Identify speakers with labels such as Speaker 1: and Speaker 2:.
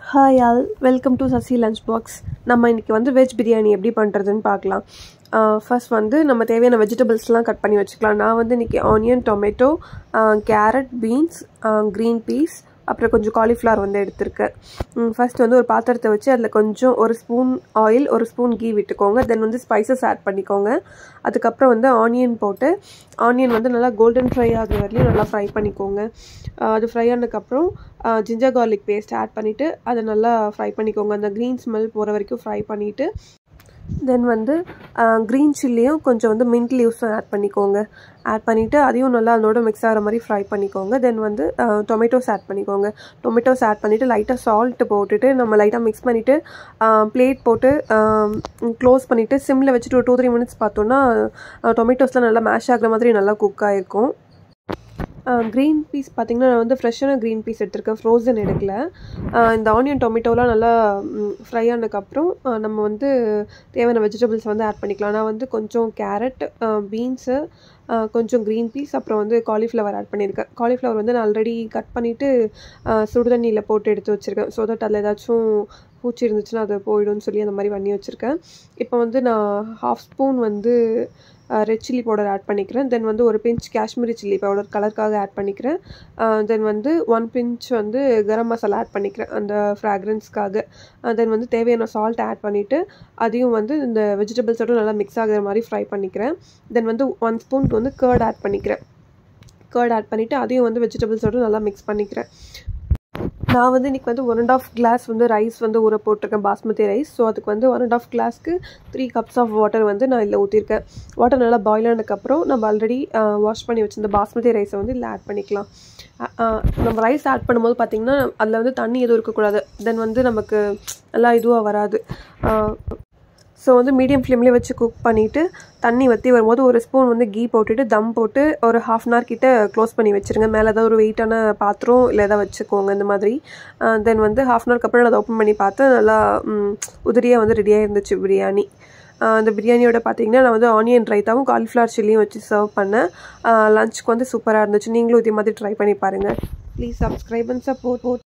Speaker 1: hi all welcome to Sasi lunch box நம்ம இன்றைக்கி வந்து வெஜ் பிரியாணி எப்படி பண்ணுறதுன்னு பார்க்கலாம் ஃபர்ஸ்ட் வந்து நம்ம தேவையான வெஜிடபிள்ஸ்லாம் கட் பண்ணி வச்சுக்கலாம் நான் வந்து இன்றைக்கி onion tomato carrot beans green peas அப்புறம் கொஞ்சம் காலிஃப்ளவர் வந்து எடுத்திருக்கேன் ஃபர்ஸ்ட் வந்து ஒரு பாத்திரத்தை வச்சு அதில் கொஞ்சம் ஒரு ஸ்பூன் ஆயில் ஒரு ஸ்பூன் கீ விட்டுக்கோங்க தென் வந்து ஸ்பைசஸ் ஆட் பண்ணிக்கோங்க அதுக்கப்புறம் வந்து ஆனியன் போட்டு ஆனியன் வந்து நல்லா கோல்டன் ஃப்ரை ஆகுற வரையும் நல்லா ஃப்ரை பண்ணிக்கோங்க அது ஃப்ரை ஆனதுக்கப்புறம் ஜிஞ்சர் கார்லிக் பேஸ்ட் ஆட் பண்ணிவிட்டு அதை நல்லா ஃப்ரை பண்ணிக்கோங்க அந்த க்ரீன் ஸ்மெல் போகிற வரைக்கும் ஃப்ரை பண்ணிவிட்டு தென் வந்து க்ரீன் சில்லியும் கொஞ்சம் வந்து மின்ட் லீவ்ஸும் ஆட் பண்ணிக்கோங்க ஆட் பண்ணிவிட்டு அதையும் நல்லா அதோட மிக்ஸ் ஆகிற மாதிரி ஃப்ரை பண்ணிக்கோங்க தென் வந்து டொமேட்டோஸ் ஆட் பண்ணிக்கோங்க டொமேட்டோஸ் ஆட் பண்ணிவிட்டு லைட்டாக சால்ட்டு போட்டுட்டு நம்ம லைட்டாக மிக்ஸ் பண்ணிவிட்டு பிளேட் போட்டு க்ளோஸ் பண்ணிவிட்டு சிம்மில் வச்சுட்டு ஒரு டூ த்ரீ மினிட்ஸ் பார்த்தோன்னா டொமேட்டோஸ்லாம் நல்லா மேஷ் ஆகிற மாதிரி நல்லா குக் ஆகிருக்கும் க்ரீன் பீஸ் பார்த்திங்கன்னா நான் வந்து ஃப்ரெஷ்ஷான க்ரீன் பீஸ் எடுத்திருக்கேன் ஃப்ரோசன் எடுக்கல இந்த ஆனியன் டொமேட்டோலாம் நல்லா ஃப்ரை ஆனதுக்கப்புறம் நம்ம வந்து தேவையான வெஜிடபிள்ஸ் வந்து ஆட் பண்ணிக்கலாம் நான் வந்து கொஞ்சம் கேரட் பீன்ஸு கொஞ்சம் க்ரீன் பீஸ் அப்புறம் வந்து காலிஃப்ளவர் ஆட் பண்ணியிருக்கேன் காலிஃப்ளவர் வந்து நான் ஆல்ரெடி கட் பண்ணிவிட்டு சுடுதண்ணியில் போட்டு எடுத்து வச்சுருக்கேன் ஸோ தட் அதில் ஏதாச்சும் பூச்சி இருந்துச்சுன்னா அது போயிடும்னு சொல்லி அந்த மாதிரி பண்ணி வச்சுருக்கேன் இப்போ வந்து நான் ஹாஃப் ஸ்பூன் வந்து ரெட் சில்லி பவுடர் ஆட் பண்ணிக்கிறேன் தென் வந்து ஒரு பிஞ்ச் காஷ்மீரி சில்லி பவுடர் கலருக்காக ஆட் பண்ணிக்கிறேன் தென் வந்து ஒன் பிஞ்ச் வந்து கரம் மசாலா ஆட் பண்ணிக்கிறேன் அந்த ஃப்ராக்ரன்ஸ்க்காக தென் வந்து தேவையான சால்ட் ஆட் பண்ணிவிட்டு அதையும் வந்து இந்த வெஜிடபிள்ஸோட நல்லா மிக்ஸ் ஆகிற மாதிரி ஃப்ரை பண்ணிக்கிறேன் தென் வந்து ஒன் ஸ்பூனுக்கு வந்து கேர்ட் ஆட் பண்ணிக்கிறேன் கேர்ட் ஆட் பண்ணிவிட்டு அதையும் வந்து வெஜிடபிள்ஸோட நல்லா மிக்ஸ் பண்ணிக்கிறேன் நான் வந்து இன்றைக்கி வந்து ஒன் அண்ட் ஆஃப் கிளாஸ் வந்து ரைஸ் வந்து ஊற போட்டிருக்கேன் பாஸ்மதி ரைஸ் ஸோ அதுக்கு வந்து ஒன் அண்ட் ஆஃப் கிளாஸ்க்கு த்ரீ கப்ஸ் ஆஃப் வாட்டர் வந்து நான் இதில் ஊற்றிருக்கேன் வாட்டர் நல்லா பாயில் ஆனதுக்கப்புறம் நம்ம ஆல்ரெடி வாஷ் பண்ணி வச்சிருந்த பாஸ்மதி ரைஸை வந்து இதில் ஆட் பண்ணிக்கலாம் நம்ம ரைஸ் ஆட் பண்ணும்போது பார்த்திங்கன்னா அதில் வந்து தண்ணி எதுவும் இருக்கக்கூடாது தென் வந்து நமக்கு நல்லா இதுவாக வராது ஸோ வந்து மீடியம் ஃப்ளேம்லேயே வச்சு குக் பண்ணிவிட்டு தண்ணி வற்றி வரும்போது ஒரு ஸ்பூன் வந்து கீ போட்டுட்டு தம் போட்டு ஒரு ஹாஃப் அன் ஹவர் கிட்ட க்ளோஸ் பண்ணி வச்சுருங்க மேலே ஏதாவது ஒரு வெயிட்டான பாத்திரம் இல்லை எதாவது வச்சுக்கோங்க இந்த மாதிரி தென் வந்து ஹாஃப் அன் ஹவருக்கு அப்புறம் அதை ஓப்பன் பண்ணி பார்த்து நல்லா உதிரியாக வந்து ரெடியாக இருந்துச்சு பிரியாணி அந்த பிரியாணியோட பார்த்தீங்கன்னா நான் வந்து ஆனியன் ரைத்தாவும் காலிஃப்ளவர் சில்லியும் வச்சு சர்வ் பண்ணேன் லஞ்சுக்கு வந்து சூப்பராக இருந்துச்சு நீங்களும் இதே மாதிரி ட்ரை பண்ணி பாருங்கள் ப்ளீஸ் சப்ஸ்கிரைப் அண்ட் சப்போர்ட்